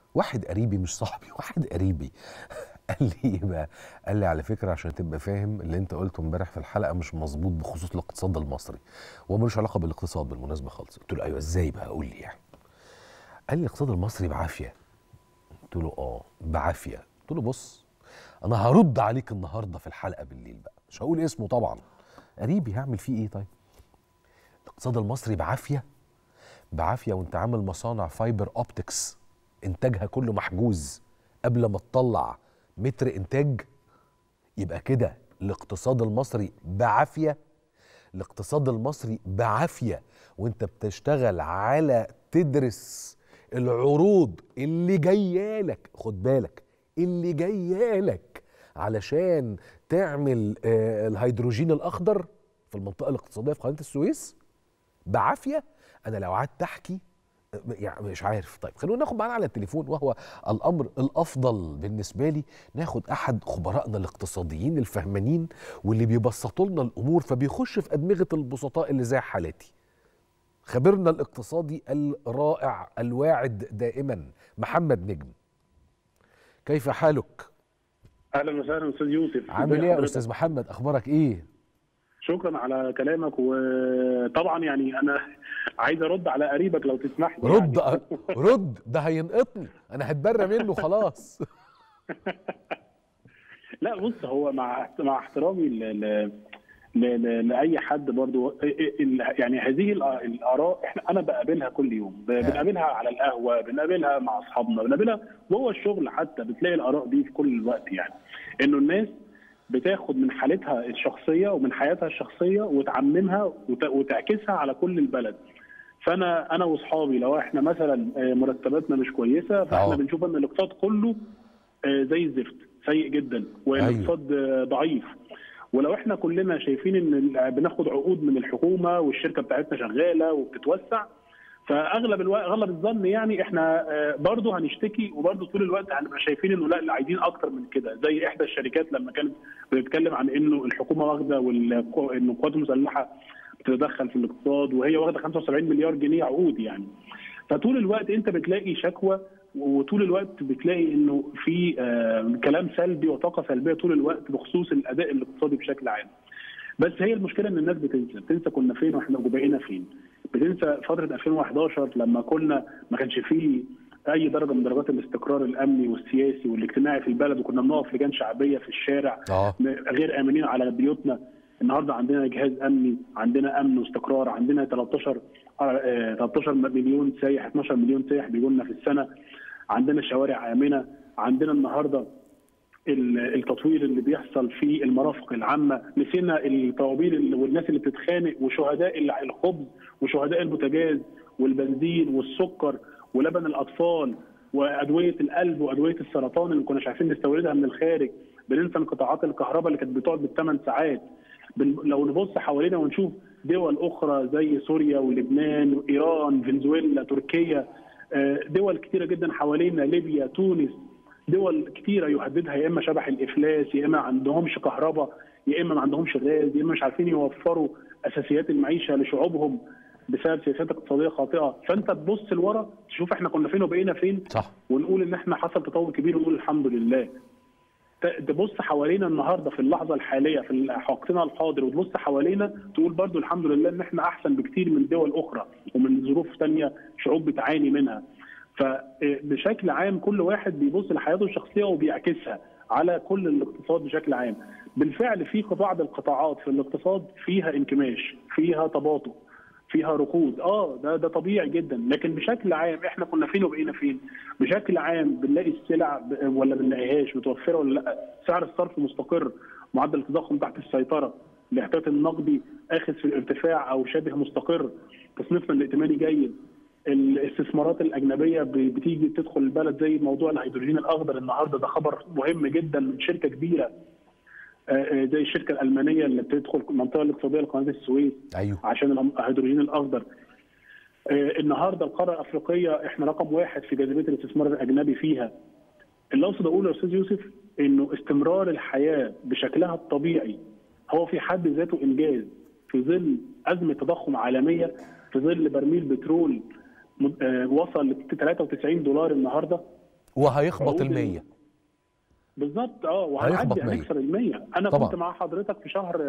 واحد قريبي مش صاحبي واحد قريبي قال لي ايه بقى قال لي على فكره عشان تبقى فاهم اللي انت قلته امبارح في الحلقه مش مظبوط بخصوص الاقتصاد المصري وهو ملوش علاقه بالاقتصاد بالمناسبه خالص قلت له ايوه ازاي بقى قول لي يعني قال لي الاقتصاد المصري بعافيه قلت له اه بعافيه قلت له بص انا هرد عليك النهارده في الحلقه بالليل بقى مش هقول اسمه طبعا قريبي هعمل فيه ايه طيب الاقتصاد المصري بعافيه بعافيه وانت عامل مصانع فايبر اوبتكس انتاجها كله محجوز قبل ما تطلع متر انتاج يبقى كده الاقتصاد المصري بعافيه الاقتصاد المصري بعافيه وانت بتشتغل على تدرس العروض اللي جايه لك خد بالك اللي جايه لك علشان تعمل آه الهيدروجين الاخضر في المنطقه الاقتصاديه في قناه السويس بعافيه انا لو قعدت احكي يعني مش عارف طيب خلونا ناخد معانا على التليفون وهو الامر الافضل بالنسبه لي ناخد احد خبرائنا الاقتصاديين الفهمانين واللي بيبسطوا لنا الامور فبيخش في ادمغه البسطاء اللي زي حالاتي خبيرنا الاقتصادي الرائع الواعد دائما محمد نجم كيف حالك اهلا وسهلا استاذ يوسف عامل ايه يا استاذ محمد اخبارك ايه شكرا على كلامك وطبعا يعني انا عايز ارد على قريبك لو تسمح لي رد يعني. رد ده هينقطني انا هتبرى منه خلاص لا بص هو مع مع احترامي ل... ل... لاي حد برضو يعني هذه الاراء احنا انا بقابلها كل يوم بنقابلها على القهوه بنقابلها مع اصحابنا بنقابلها جوه الشغل حتى بتلاقي الاراء دي في كل الوقت يعني انه الناس بتاخد من حالتها الشخصيه ومن حياتها الشخصيه وتعممها وتعكسها على كل البلد فانا انا واصحابي لو احنا مثلا مرتباتنا مش كويسه فاحنا أوه. بنشوف ان الاقتصاد كله زي الزفت سيء جدا والاقتصاد أيوه. ضعيف ولو احنا كلنا شايفين ان بناخد عقود من الحكومه والشركه بتاعتنا شغاله وبتتوسع فاغلب الوقت اغلب الظن يعني احنا برضه هنشتكي وبرضه طول الوقت هنبقى شايفين انه لا عايزين اكتر من كده زي احدى الشركات لما كانت بتتكلم عن انه الحكومه واخده وان القوات المسلحه بتتدخل في الاقتصاد وهي واخده 75 مليار جنيه عقود يعني فطول الوقت انت بتلاقي شكوى وطول الوقت بتلاقي انه في كلام سلبي وطاقه سلبيه طول الوقت بخصوص الاداء الاقتصادي بشكل عام بس هي المشكله ان الناس بتنسى بتنسى كنا فين واحنا بقينا فين بتنسى فتره 2011 لما كنا ما كانش فيه اي درجه من درجات الاستقرار الامني والسياسي والاجتماعي في البلد وكنا بنقف لجان شعبيه في الشارع آه. غير امنين على بيوتنا النهارده عندنا جهاز امني عندنا امن واستقرار عندنا 13 13 مليون سايح 12 مليون سايح بيجوا لنا في السنه عندنا شوارع امنه عندنا النهارده التطوير اللي بيحصل في المرافق العامه نسينا الطوابير والناس اللي بتتخانق وشهداء الخبز وشهداء البوتاجاز والبنزين والسكر ولبن الاطفال وادويه القلب وادويه السرطان اللي ما كناش عارفين نستوردها من الخارج بننسى انقطاعات الكهرباء اللي كانت بتقعد بالثمان ساعات لو نبص حوالينا ونشوف دول اخرى زي سوريا ولبنان وايران فنزويلا تركيا دول كثيره جدا حوالينا ليبيا تونس دول كثيره يهددها يا اما شبح الافلاس يا اما ما عندهمش كهرباء يا اما ما عندهمش غاز يا اما مش عارفين يوفروا اساسيات المعيشه لشعوبهم بسبب سياسات اقتصاديه خاطئه فانت تبص لورا تشوف احنا كنا فين وبقينا فين صح ونقول ان احنا حصل تطور كبير ونقول الحمد لله تبص حوالينا النهارده في اللحظه الحاليه في وقتنا الحاضر وتبص حوالينا تقول برضو الحمد لله ان احنا احسن بكتير من دول اخرى ومن ظروف ثانيه شعوب بتعاني منها فبشكل عام كل واحد بيبص لحياته الشخصيه وبيعكسها على كل الاقتصاد بشكل عام بالفعل في بعض القطاعات في الاقتصاد فيها انكماش فيها تباطؤ فيها ركود اه ده ده طبيعي جدا لكن بشكل عام احنا كنا فين وبقينا فين بشكل عام بنلاقي السلع ولا ما بنلاقيهاش متوفره ولا لا سعر الصرف مستقر معدل التضخم تحت السيطره الاحتياط النقدي اخذ في الارتفاع او شبه مستقر تصنيفنا الائتماني جيد الاستثمارات الاجنبيه بتيجي تدخل البلد زي موضوع الهيدروجين الاخضر النهارده ده خبر مهم جدا من شركه كبيره زي الشركه الالمانيه اللي بتدخل المنطقه الاقتصاديه لقناه السويس ايوه عشان الهيدروجين الاخضر النهارده القاره الافريقيه احنا رقم واحد في جاذبيه الاستثمار الاجنبي فيها اللي اقصد اقوله يا استاذ يوسف انه استمرار الحياه بشكلها الطبيعي هو في حد ذاته انجاز في ظل ازمه تضخم عالميه في ظل برميل بترول وصل ل 93 دولار النهارده وهيخبط عقود ال 100 بالظبط اه هيخبط وهنعدي 100. هنكسر ال 100 انا طبعا. كنت مع حضرتك في شهر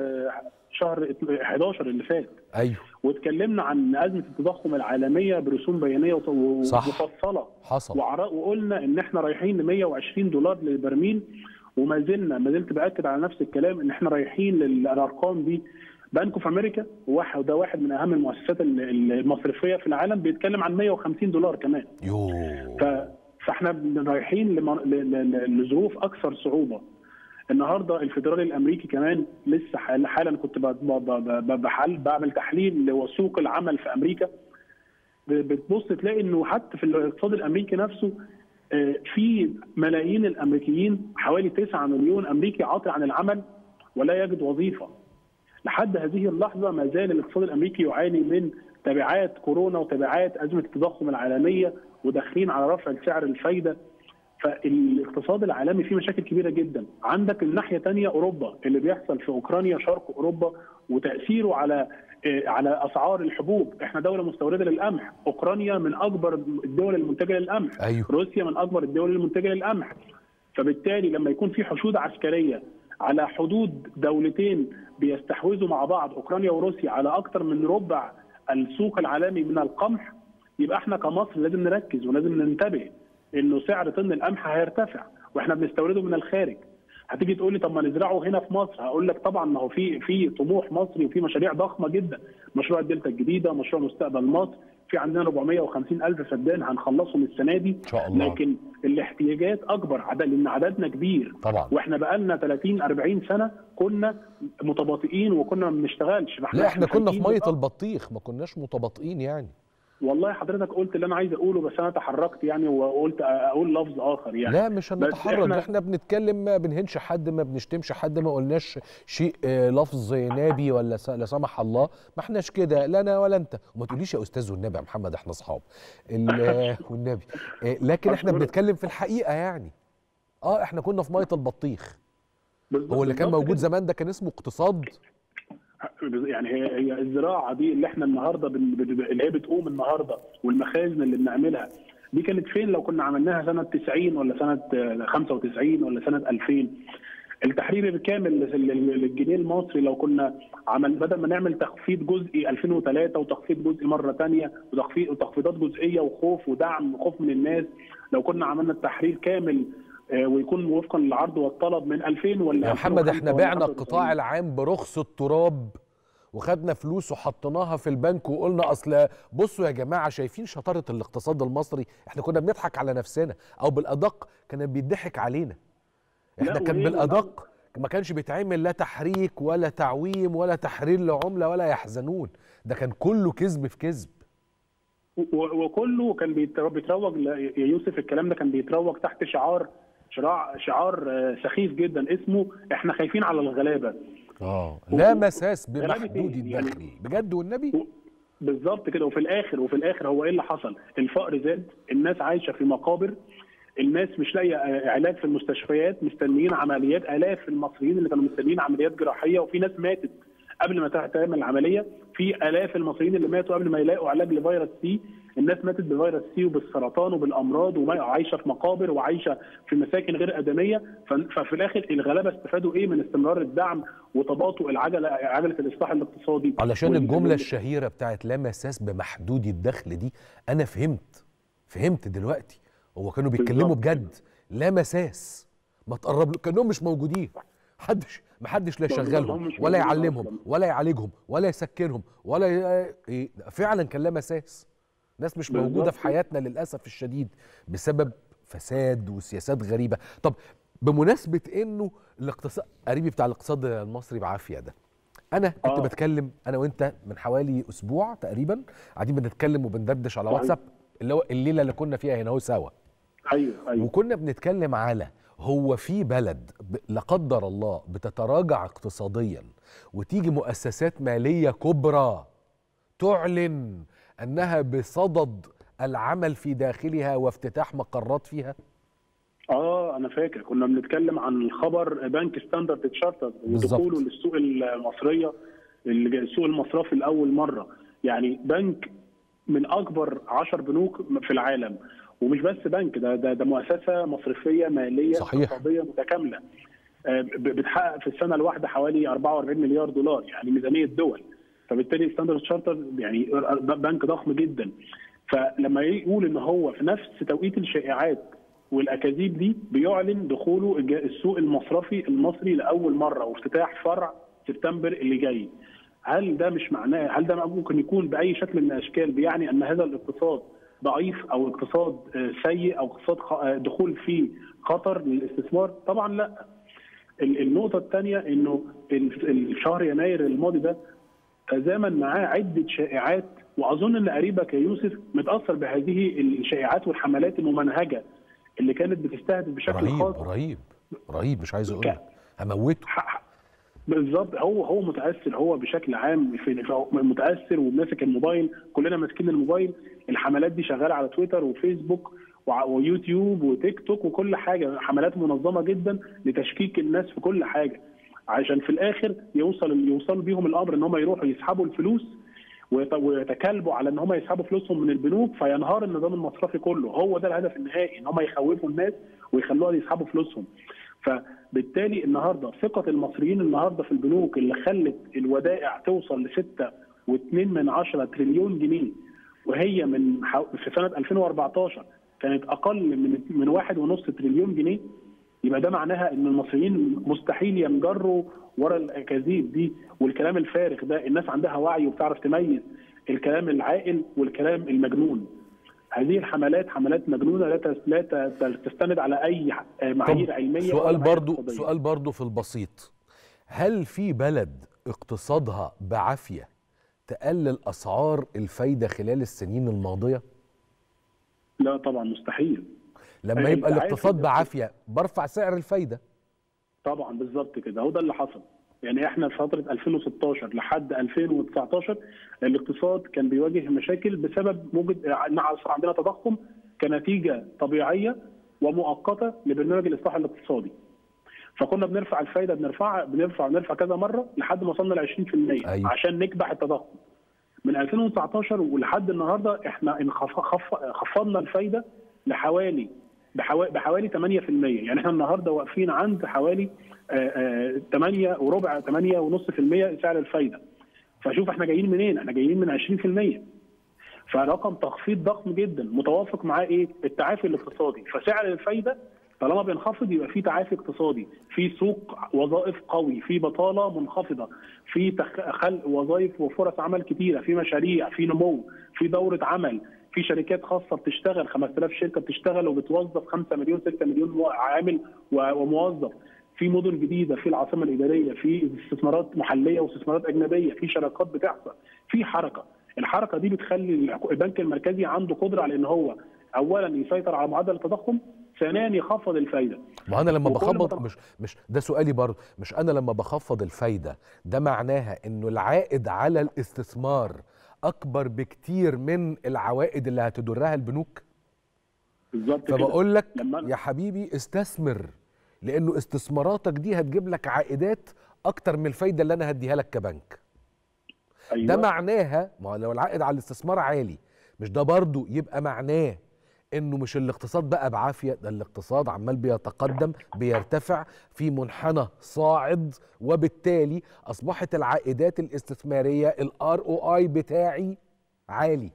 شهر 11 اللي فات ايوه واتكلمنا عن ازمه التضخم العالميه برسوم بيانيه وط- و- صح. ومفصله حصل وعر- وقلنا ان احنا رايحين ل 120 دولار للبرميل وما زلنا ما زلت باكد على نفس الكلام ان احنا رايحين للارقام دي بنك اوف امريكا واحد وده واحد من اهم المؤسسات ال- المصرفيه في العالم بيتكلم عن 150 دولار كمان يوه ف... فاحنا رايحين لم- ل- ل- لظروف اكثر صعوبه النهارده الفدرالي الامريكي كمان لسه حال- حالا كنت ب- ب- ب- ب- بحل بعمل تحليل لسوق العمل في امريكا ب- بتبص تلاقي انه حتى في الاقتصاد الامريكي نفسه آه، في ملايين الامريكيين حوالي 9 مليون امريكي عاطل عن العمل ولا يجد وظيفه لحد هذه اللحظه ما زال الاقتصاد الامريكي يعاني من تبعات كورونا وتبعات ازمه التضخم العالميه وداخلين على رفع سعر الفايده فالاقتصاد العالمي فيه مشاكل كبيره جدا عندك الناحيه الثانيه اوروبا اللي بيحصل في اوكرانيا شرق اوروبا وتاثيره على آه، على اسعار الحبوب احنا دوله مستورده للقمح اوكرانيا من اكبر الدول المنتجه للقمح ايوه روسيا من اكبر الدول المنتجه للقمح فبالتالي لما يكون في حشود عسكريه على حدود دولتين بيستحوذوا مع بعض اوكرانيا وروسيا على اكثر من ربع السوق العالمي من القمح يبقى احنا كمصر لازم نركز ولازم ننتبه انه سعر طن القمح هيرتفع واحنا بنستورده من الخارج هتيجي تقول لي طب ما نزرعه هنا في مصر هقول لك طبعا ما هو في في طموح مصري وفي مشاريع ضخمه جدا مشروع الدلتا الجديده مشروع مستقبل مصر في عندنا 450 الف فدان هنخلصهم السنه دي ان شاء الله لكن الاحتياجات اكبر عدد لان عددنا كبير طبعا واحنا بقالنا 30 40 سنه كنا متباطئين وكنا ما بنشتغلش فإحنا- لا احنا كنا في خايفين ميه نبقى- البطيخ ما كناش متباطئين يعني والله حضرتك قلت اللي انا عايز اقوله بس انا تحركت يعني وقلت اقول لفظ اخر يعني لا مش هنتحرج إحنا- احنا بنتكلم ما بنهنش حد ما بنشتمش حد ما قلناش شيء آه، لفظ نابي ولا س- لا سمح الله ما احناش كده لا انا ولا انت وما تقوليش يا استاذ والنبي يا محمد احنا اصحاب ال- آه، والنبي آه، لكن احنا أشكرك. بنتكلم في الحقيقه يعني اه احنا كنا في ميه البطيخ بالظبط- هو اللي كان بالظبط موجود كده. زمان ده كان اسمه اقتصاد يعني هي هي الزراعه دي اللي احنا النهارده بن- بن- اللي هي بتقوم النهارده والمخازن اللي بنعملها دي كانت فين لو كنا عملناها سنه 90 ولا سنه آه، 95 ولا سنه 2000 التحرير الكامل لل- لل- للجنيه المصري لو كنا عمل بدل ما نعمل تخفيض جزئي 2003 وتخفيض جزئي مره ثانيه وتخفيض وتخفيضات جزئيه وخوف ودعم وخوف من الناس لو كنا عملنا التحرير كامل آه، ويكون وفقا للعرض والطلب من 2000 ولا يا محمد 2005 احنا ولا بعنا 95. القطاع العام برخص التراب وخدنا فلوس وحطيناها في البنك وقلنا اصل بصوا يا جماعه شايفين شطاره الاقتصاد المصري احنا كنا بنضحك على نفسنا او بالادق كان بيضحك علينا احنا لا، كان وإيه بالادق ما كانش بيتعمل لا تحريك ولا تعويم ولا تحرير لعمله ولا يحزنون ده كان كله كذب في كذب و- وكله كان بيتر- بيتروج ل- يا يوسف الكلام ده كان بيتروج تحت شعار شعار شعار آه، سخيف جدا اسمه احنا خايفين على الغلابه اه لا مساس غلابة بمحدود إيه؟ يعني- الدخل بجد والنبي و- بالظبط كده وفي الاخر وفي الاخر هو ايه اللي حصل؟ الفقر زاد، الناس عايشه في مقابر، الناس مش لاقيه آه، علاج في المستشفيات، مستنيين عمليات، الاف المصريين اللي كانوا مستنيين عمليات جراحيه وفي ناس ماتت قبل ما تعمل العمليه، في الاف المصريين اللي ماتوا قبل ما يلاقوا علاج لفيروس سي، الناس ماتت بفيروس سي وبالسرطان وبالامراض وعايشه في مقابر وعايشه في مساكن غير ادميه، ف- ففي الاخر الغلابه استفادوا ايه من استمرار الدعم وتباطؤ العجله عجله الاصلاح الاقتصادي علشان وال- الجملة وال- الشهيرة بتاعت لا مساس بمحدود الدخل دي أنا فهمت فهمت دلوقتي هو كانوا بيتكلموا بالظبط. بجد لا مساس ما تقرب كانهم مش موجودين محدش محدش لا بالظبط، هم يشغلهم مش ولا موجودين يعلمهم أصلاً. ولا يعالجهم ولا يسكنهم ولا ي... إيه فعلا كان لا مساس ناس مش موجودة بالظبط. في حياتنا للأسف الشديد بسبب فساد وسياسات غريبة طب بمناسبة انه الاقتصاد قريبي بتاع الاقتصاد المصري بعافية ده انا كنت آه. بتكلم انا وانت من حوالي اسبوع تقريبا قاعدين بنتكلم وبندردش على صحيح. واتساب اللي هو الليله اللي كنا فيها هنا هو سوا ايوه ايوه وكنا بنتكلم على هو في بلد ب- لا قدر الله بتتراجع اقتصاديا وتيجي مؤسسات ماليه كبرى تعلن انها بصدد العمل في داخلها وافتتاح مقرات فيها اه انا فاكر كنا بنتكلم عن الخبر بنك ستاندرد تشارتر بالظبط. ودخوله للسوق المصريه اللي جاي- السوق المصرفي لاول مره يعني بنك من اكبر 10 بنوك في العالم ومش بس بنك ده ده, ده مؤسسه مصرفيه ماليه صحيح. اقتصاديه متكامله آه، ب- بتحقق في السنه الواحده حوالي 44 مليار دولار يعني ميزانيه دول فبالتالي ستاندرد شارتر يعني بنك ضخم جدا فلما يقول ان هو في نفس توقيت الشائعات والاكاذيب دي بيعلن دخوله الج- السوق المصرفي المصري لاول مره وافتتاح فرع سبتمبر اللي جاي هل ده مش معناه هل ده ممكن يكون باي شكل من الاشكال بيعني ان هذا الاقتصاد ضعيف او اقتصاد آه، سيء او اقتصاد خ- آه، دخول فيه خطر للاستثمار طبعا لا ال- النقطه الثانيه انه ال- الشهر يناير الماضي ده تزامن معاه عده شائعات واظن ان قريبك يا يوسف متاثر بهذه الشائعات والحملات الممنهجه اللي كانت بتستهدف بشكل رهيب خاص رهيب رهيب مش عايز اقول ك- لك هموته ح- بالظبط هو هو متاثر هو بشكل عام في في- متاثر وماسك الموبايل كلنا ماسكين الموبايل الحملات دي شغاله على تويتر وفيسبوك وع- ويوتيوب وتيك توك وكل حاجه حملات منظمه جدا لتشكيك الناس في كل حاجه عشان في الاخر يوصل يوصل بيهم الامر ان هم يروحوا يسحبوا الفلوس ويت- ويتكالبوا على ان هم يسحبوا فلوسهم من البنوك فينهار النظام المصرفي كله هو ده الهدف النهائي ان هم يخوفوا الناس ويخلوها يسحبوا فلوسهم فبالتالي النهارده ثقه المصريين النهارده في البنوك اللي خلت الودائع توصل ل 6.2 من 10 تريليون جنيه وهي من حو... في سنه 2014 كانت اقل من من واحد ونص تريليون جنيه يبقى ده معناها ان المصريين مستحيل ينجروا ورا الاكاذيب دي والكلام الفارغ ده الناس عندها وعي وبتعرف تميز الكلام العاقل والكلام المجنون هذه الحملات حملات مجنونه لا تس- لا ت- تستند على اي معايير علميه ولا سؤال معايير برضو اقتصادية. سؤال برضو في البسيط هل في بلد اقتصادها بعافيه تقلل اسعار الفايده خلال السنين الماضيه لا طبعا مستحيل لما أنت يبقى عارف الاقتصاد إن- بعافيه برفع سعر الفايده طبعا بالظبط كده هو ده اللي حصل يعني احنا في فتره 2016 لحد 2019 الاقتصاد كان بيواجه مشاكل بسبب موجود ان أصبح عندنا تضخم كنتيجه طبيعيه ومؤقته لبرنامج الاصلاح الاقتصادي فكنا بنرفع الفايده بنرفعها بنرفع بنرفع كذا مره لحد ما وصلنا ل 20% أيوة. عشان نكبح التضخم من 2019 ولحد النهارده احنا انخف- خف- خفضنا الفايده لحوالي بحوالي بحوالي 8% يعني احنا النهارده واقفين عند حوالي آه، آه، 8 وربع 8 ونص في المية سعر الفايده فشوف احنا جايين منين احنا جايين من 20% فرقم تخفيض ضخم جدا متوافق معاه ايه التعافي الاقتصادي فسعر الفايده طالما بينخفض يبقى في تعافي اقتصادي في سوق وظائف قوي في بطاله منخفضه في تخ- خلق وظائف وفرص عمل كتيره في مشاريع في نمو في دوره عمل في شركات خاصه بتشتغل 5000 شركه بتشتغل وبتوظف 5 مليون 6 مليون مو- عامل و- وموظف في مدن جديده في العاصمه الاداريه في استثمارات محليه واستثمارات اجنبيه في شراكات بتحصل في حركه الحركه دي بتخلي الحكو- البنك المركزي عنده قدره على ان هو اولا يسيطر على معدل التضخم ثانيا يخفض الفايده ما انا لما وكل ما بخفض طبعا- مش مش ده سؤالي برضه مش انا لما بخفض الفايده ده معناها انه العائد على الاستثمار اكبر بكتير من العوائد اللي هتدرها البنوك بالظبط كده فبقول لك لما أنا- يا حبيبي استثمر لانه استثماراتك دي هتجيب لك عائدات اكتر من الفايده اللي انا هديها لك كبنك أيوة. ده معناها ما هو لو العائد على الاستثمار عالي مش ده برضو يبقى معناه انه مش الاقتصاد بقى بعافيه ده الاقتصاد عمال بيتقدم بيرتفع في منحنى صاعد وبالتالي اصبحت العائدات الاستثماريه الار او اي بتاعي عالي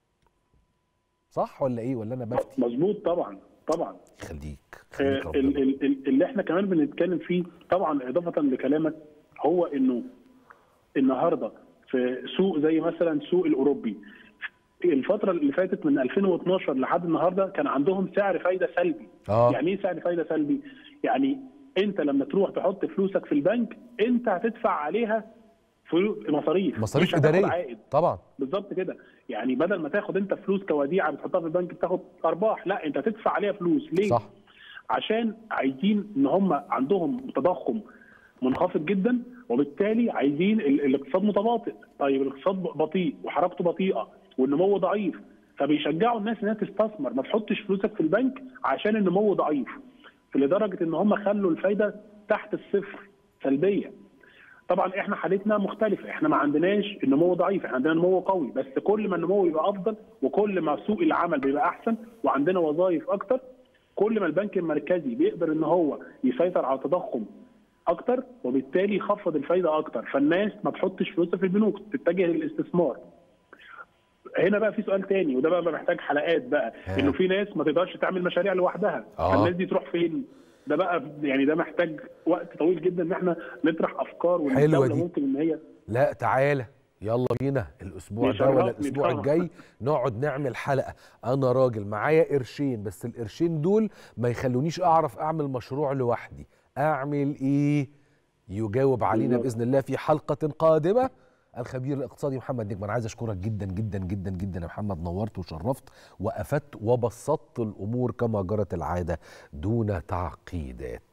صح ولا ايه ولا انا بفتي مظبوط طبعا طبعا خليك آه، خليك ال- ربنا ال- ال- اللي احنا كمان بنتكلم فيه طبعا اضافه لكلامك هو انه النهارده في سوق زي مثلا سوق الاوروبي الفتره اللي فاتت من 2012 لحد النهارده كان عندهم سعر فايده سلبي اه يعني ايه سعر فايده سلبي يعني انت لما تروح تحط فلوسك في البنك انت هتدفع عليها فلو- مصاريف مصاريف مش هتاخد اداريه عائد طبعا بالظبط كده يعني بدل ما تاخد انت فلوس كوديعه بتحطها في البنك بتاخد ارباح لا انت تدفع عليها فلوس ليه صح عشان عايزين ان هم عندهم تضخم منخفض جدا وبالتالي عايزين ال- الاقتصاد متباطئ طيب الاقتصاد بطيء وحركته بطيئه والنمو ضعيف فبيشجعوا الناس انها تستثمر ما تحطش فلوسك في البنك عشان النمو ضعيف لدرجه ان هم خلوا الفايده تحت الصفر سلبيه طبعا احنا حالتنا مختلفه احنا ما عندناش النمو ضعيف احنا عندنا نمو قوي بس كل ما النمو يبقى افضل وكل ما سوق العمل بيبقى احسن وعندنا وظائف اكتر كل ما البنك المركزي بيقدر ان هو يسيطر على التضخم اكتر وبالتالي يخفض الفايده اكتر فالناس ما تحطش فلوسها في البنوك تتجه للاستثمار هنا بقى في سؤال تاني وده بقى محتاج حلقات بقى ها. انه في ناس ما تقدرش تعمل مشاريع لوحدها آه. فالناس دي تروح فين ده بقى يعني ده محتاج وقت طويل جدا ان احنا نطرح افكار حلوة والدوله دي. ممكن ان هي لا تعالى يلا بينا الاسبوع ده يشرفني ولا الاسبوع طبعا. الجاي نقعد نعمل حلقه انا راجل معايا قرشين بس القرشين دول ما يخلونيش اعرف اعمل مشروع لوحدي اعمل ايه يجاوب علينا بالظبط. باذن الله في حلقه قادمه الخبير الاقتصادي محمد نجم انا عايز اشكرك جدا جدا جدا جدا يا محمد نورت وشرفت وافدت وبسطت الامور كما جرت العاده دون تعقيدات